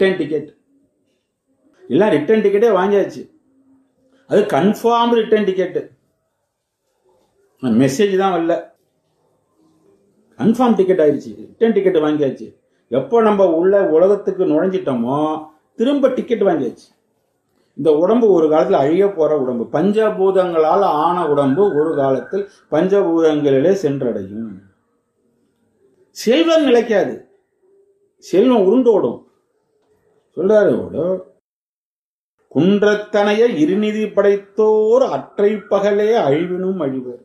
return ticket எல்லாம் return டிக்கெட்டே வாங்கியாச்சு அது கன்ஃபார்ம் ரிட்டர்ன் டிக்கெட்டு மெசேஜ் தான் வரல கன்ஃபார்ம் டிக்கெட் ஆயிடுச்சு ரிட்டர்ன் டிக்கெட் வாங்கியாச்சு எப்போ நம்ம உள்ள உலகத்துக்கு நுழைஞ்சிட்டோமோ திரும்ப டிக்கெட் வாங்கியாச்சு இந்த உடம்பு ஒரு காலத்துல அழிய போற உடம்பு பஞ்சபூதங்களால் ஆன உடம்பு ஒரு காலத்தில் பஞ்சபூதங்களிலே சென்றடையும் செல்வம் நிலைக்காது செல்வம் உருண்டோடும் சொல்றாரு ஓடும் குன்றத்தனைய இருநிதி படைத்தோர் அற்றை பகலே அழிவினும் அழிவர்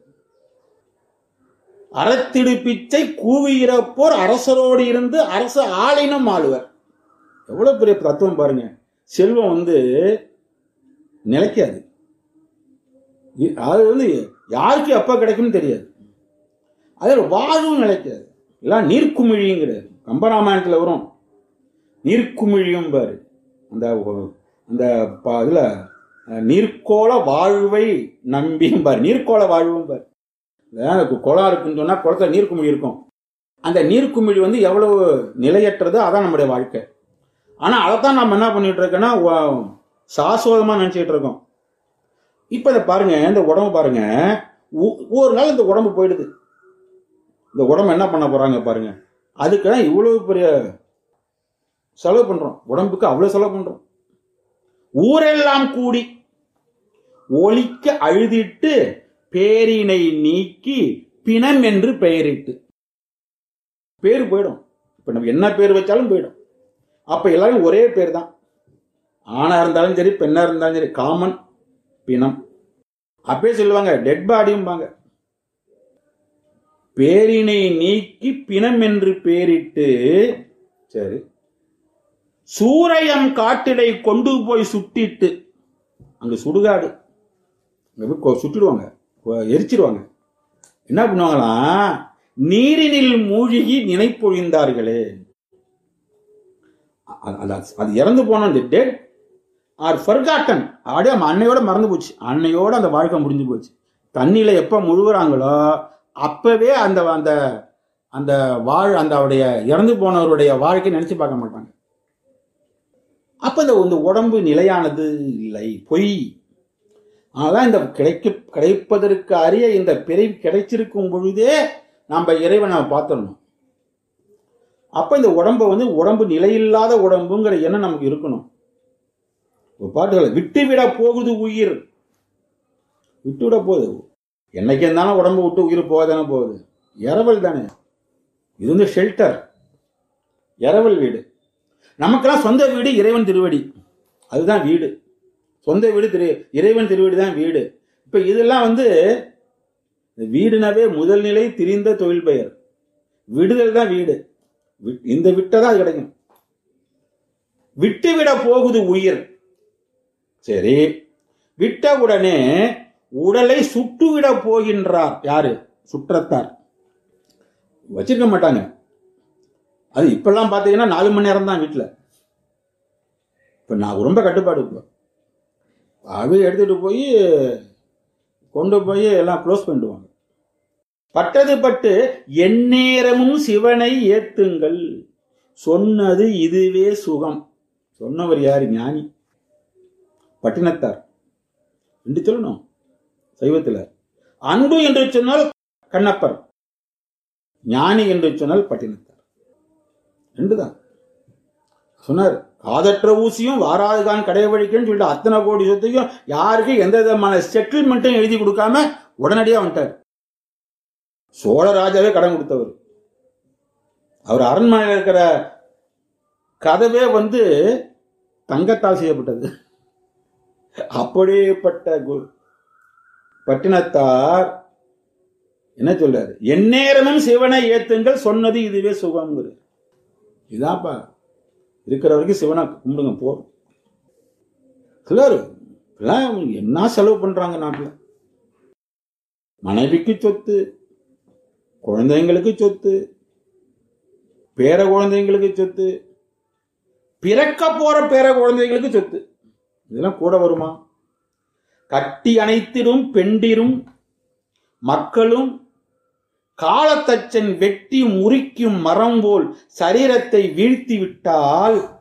அறத்திடு பிச்சை கூவியிறப்போர் அரசரோடு இருந்து அரச ஆளினும் ஆளுவர் எவ்வளவு பெரிய தத்துவம் பாருங்க செல்வம் வந்து நிலைக்காது இ- அது வந்து யாருக்கு எப்ப கிடைக்கும்னு தெரியாது அதில் வாழ்வும் நிலைக்காது எல்லாம் நீர்க்குமிழிங்கிறாரு கம்பராமாயணத்துல வரும் நீர்க்குமிழியும் பாரு அந்த ஒ- அந்த ப- இதுல அஹ், நீர்க்கோள வாழ்வை நம்பியும் பாரு நீர்க்கோள வாழ்வும் பாரு அதான் கு- குளம் இருக்குன்னு சொன்னா குளத்துல நீர்க்குமிழி இருக்கும் அந்த நீர்க்குமிழி வந்து எவ்வளவு நிலையற்றதோ அதான் நம்முடைய வாழ்க்கை ஆனா அதைத்தான் நம்ம என்ன பண்ணிட்டு இருக்கோம்னா வ- சாஸ்வதமா நினைச்சிட்டு இருக்கோம் இப்ப இதை பாருங்க இந்த உடம்பு பாருங்க ஒ- ஒரு நாள் இந்த உடம்பு போயிடுது இந்த உடம்பு என்ன பண்ண போறாங்க பாருங்க அதுக்கு தான் இவ்வளவு பெரிய செலவு பண்றோம் உடம்புக்கு அவ்வளவு செலவு பண்றோம் ஊரெல்லாம் கூடி ஒலிக்க அழுதிட்டு பேரினை நீக்கி பிணம் என்று பெயரிட்டு பேர் போயிடும் இப்ப நம்ம என்ன பேர் வச்சாலும் போயிடும் அப்ப எல்லாரும் ஒரே பேர் தான் ஆணா இருந்தாலும் சரி பெண்ணா இருந்தாலும் சரி காமன் பிணம் அப்பயே சொல்லுவாங்க டெட் பாடியும்பாங்க பேரினை நீக்கி பிணம் என்று பேரிட்டு சரி சூரையம் காட்டிடை கொண்டு போய் சுட்டிட்டு அங்க சுடுகாடு அங்க போய் கொ- சுட்டிடுவாங்க கொ- எரிச்சிடுவாங்க என்ன பண்ணுவாங்களாம் நீரினில் மூழ்கி நினைப்பொழிந்தார்களே அது- அது- அது இறந்து போன டெட் ஆர் ஃபர்காட்டன் அப்படியே நம்ம அன்னையோட மறந்து போச்சு அன்னையோட அந்த வாழ்க்கை முடிஞ்சு போச்சு தண்ணியில எப்ப முழுகுறாங்களோ அப்பவே அந்த அந்த அந்த வாழ் அந்த அவருடைய இறந்து போனவருடைய வாழ்க்கை நினைச்சு பார்க்க மாட்டாங்க அப்ப இந்த இந்த உடம்பு நிலையானது இல்லை பொய் அதான் இந்த கிடைக்க கிடைப்பதற்கு அரிய இந்த பிறவி கிடைச்சிருக்கும் பொழுதே நம்ம இறைவனை பார்த்துடணும் அப்ப இந்த உடம்பை வந்து உடம்பு நிலையில்லாத உடம்புங்கிற எண்ணம் நமக்கு இருக்கணும் ஒரு பாட்டுகளை விட்டுவிட போகுது உயிர் விட்டுவிட போகுது என்னைக்கு இருந்தாலும் உடம்பு விட்டு உயிர் போகதானே போகுது இரவல் தானே இது வந்து ஷெல்டர் இரவல் வீடு நமக்கெல்லாம் சொந்த வீடு இறைவன் திருவடி அதுதான் வீடு சொந்த வீடு திரு இறைவன் திருவடி தான் வீடு இப்ப இதெல்லாம் வந்து இந்த வீடுனாவே முதல் நிலை திரிந்த தொழில் பெயர் விடுதல் தான் வீடு வி- இந்த விட்டதான் அது கிடைக்கும் விட்டுவிட போகுது உயிர் சரி விட்ட உடனே உடலை சுட்டுவிட போகின்றார் யாரு சுற்றத்தார் வச்சிருக்க மாட்டாங்க அது இப்பெல்லாம் பாத்தீங்கன்னா நாலு மணி நேரம் தான் வீட்டுல இப்ப நான் ரொம்ப கட்டுப்பாடு இப்போ அது எடுத்துட்டு போய் கொண்டு போய் எல்லாம் க்ளோஸ் பண்ணிடுவாங்க பட்டது பட்டு எந்நேரமும் சிவனை ஏத்துங்கள் சொன்னது இதுவே சுகம் சொன்னவர் யாரு ஞானி பட்டினத்தார் என்று சொல்லணும் சைவத்தில் அன்பு என்று சொன்னால் கண்ணப்பர் ஞானி என்று சொன்னால் பட்டினத்தார் ரெண்டுதான் சொன்னார் காதற்ற ஊசியும் வாராதுதான் கடைவழிக்கன்னு சொல்லிட்டு அத்தனை கோடி சொத்தையும் யாருக்கு எந்த விதமான செட்டில்மெண்ட்டும் எழுதி கொடுக்காம உடனடியா வந்துட்டார் சோழ ராஜாவே கடன் கொடுத்தவர் அவர் அரண்மனையில் இருக்கிற கதவே வந்து தங்கத்தால் செய்யப்பட்டது அப்படிப்பட்ட கு- பட்டினத்தார் என்ன சொல்றாரு எந்நேரமும் சிவனை ஏத்துங்கள் சொன்னது இதுவே சுகம்ங்கிறது இதான்ப்பா இருக்கிற வரைக்கும் சிவனை கும்பிடுங்க போ சொல்றாரு இதெல்லாம் என்ன செலவு பண்றாங்க நாட்டுல மனைவிக்கு சொத்து குழந்தைங்களுக்கு சொத்து பேர குழந்தைங்களுக்கு சொத்து பிறக்க போற பேர குழந்தைங்களுக்கு சொத்து இதெல்லாம் கூட வருமா கட்டி அணைத்திடும் பெண்டிரும் மக்களும் காலத்தச்சன் வெட்டி முறிக்கும் மரம் போல் சரீரத்தை வீழ்த்தி விட்டால்